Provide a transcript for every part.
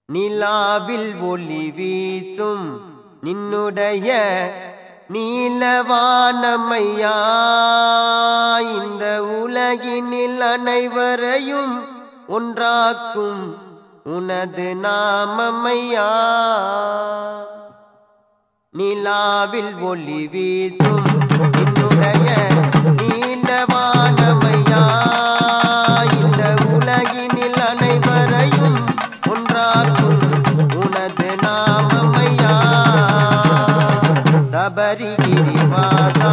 நிலாவில் ஒளி வீசும் நின்னுடைய நீலவானமையா இந்த உலகினில் அனைவரையும் ஒன்றாக்கும் உனது நாமமையா நிலாவில் ஒளி வீசும் என்னுடைய நீலவானமையா இந்த உலகினில் அனைவரையும் ஒன்றாக்கும் உனது நாமமையா சபரிகிரிவாசா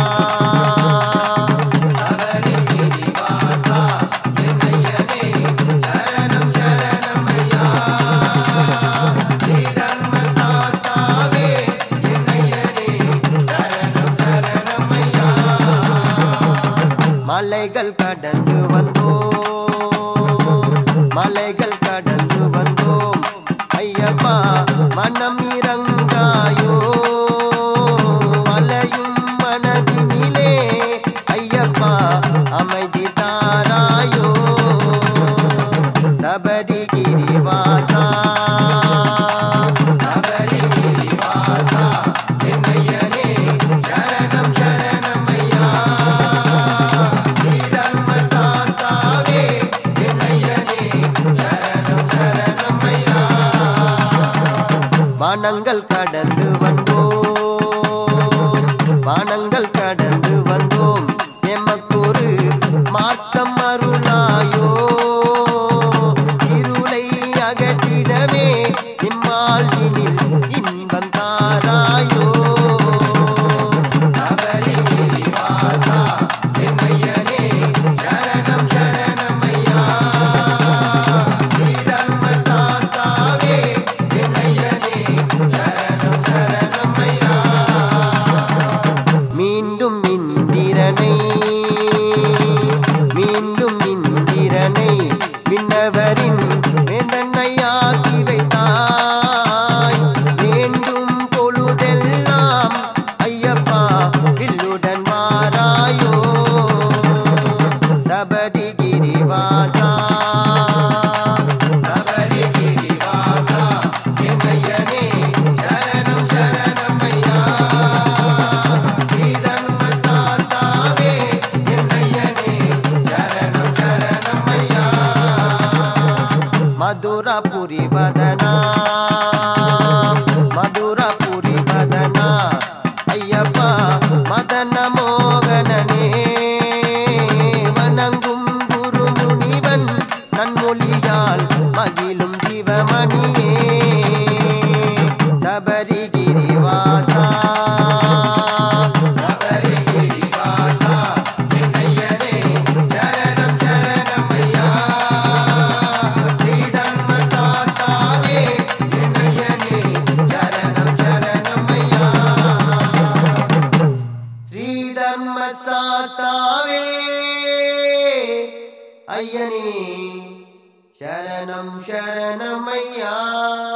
சபரிகிரிவாசா என்னையனே சரணம் சரணமையா ஸ்ரீ தர்மசாஸ்தாவே என்னையனே சரணம் சரணமையா மலைகள் கடந்து வந்தோம் மலைகள் கடந்து வந்தோம் ஐயப்பா மனம் இறங்காயோ அலையும் மனதினிலே ஐயப்பா அமைதி தாராயோ சபரிகிரிவாசா சபரிகிரிவாசா என்னையனே சரணம் சரணமையா ஸ்ரீ தர்மசாஸ்தாவே என்னையனே சரணம் சரணமையா வானங்கள் கடந்து வந்தோம் வானங்கள் கடந்து வந்தோம் எமக்கொரு மார்க்கம் அருளாயோ இருளை அகற்றிடவே இம்மாழ்வினில் இன்பம் தாராயோ சபரிகிரிவாசா என்னையனே சரணம் சரணமையா ஸ்ரீ தர்மசாஸ்தாவே என்னையனே சரணம் சரணமையா மீண்டும் இந்திரனை மீண்டும் இந்திரனை விண்ணவரின் வேண்டனையாக்கி வைத்தாய் வேண்டும் பொழுதெல்லாம் ஐயப்பா வில்லுடன் மாறாயோ சபரிகிரிவாசா சபரிகிரிவாசா என்னையனே சரணம் சரணமையா ஸ்ரீ தர்மசாஸ்தாவே என்னையனே சரணம் சரணமையா மதுரபுரி வதனா மதுரபுரி வதனா ஐயப்பா மதன மோகனனே வணங்கும் குரு முனிவன் நன்மொழியால் மகிழும் சிவமணியே சபரிகிரிவாசா சபரிகிரிவாசா என்னையனே சரணம் சரணமையா ஸ்ரீ தர்மசாஸ்தாவே என்னையனே சரணம் சரணமையா ஸ்ரீ தர்மசாஸ்தாவே ஐயனே சரணம் சரணமையா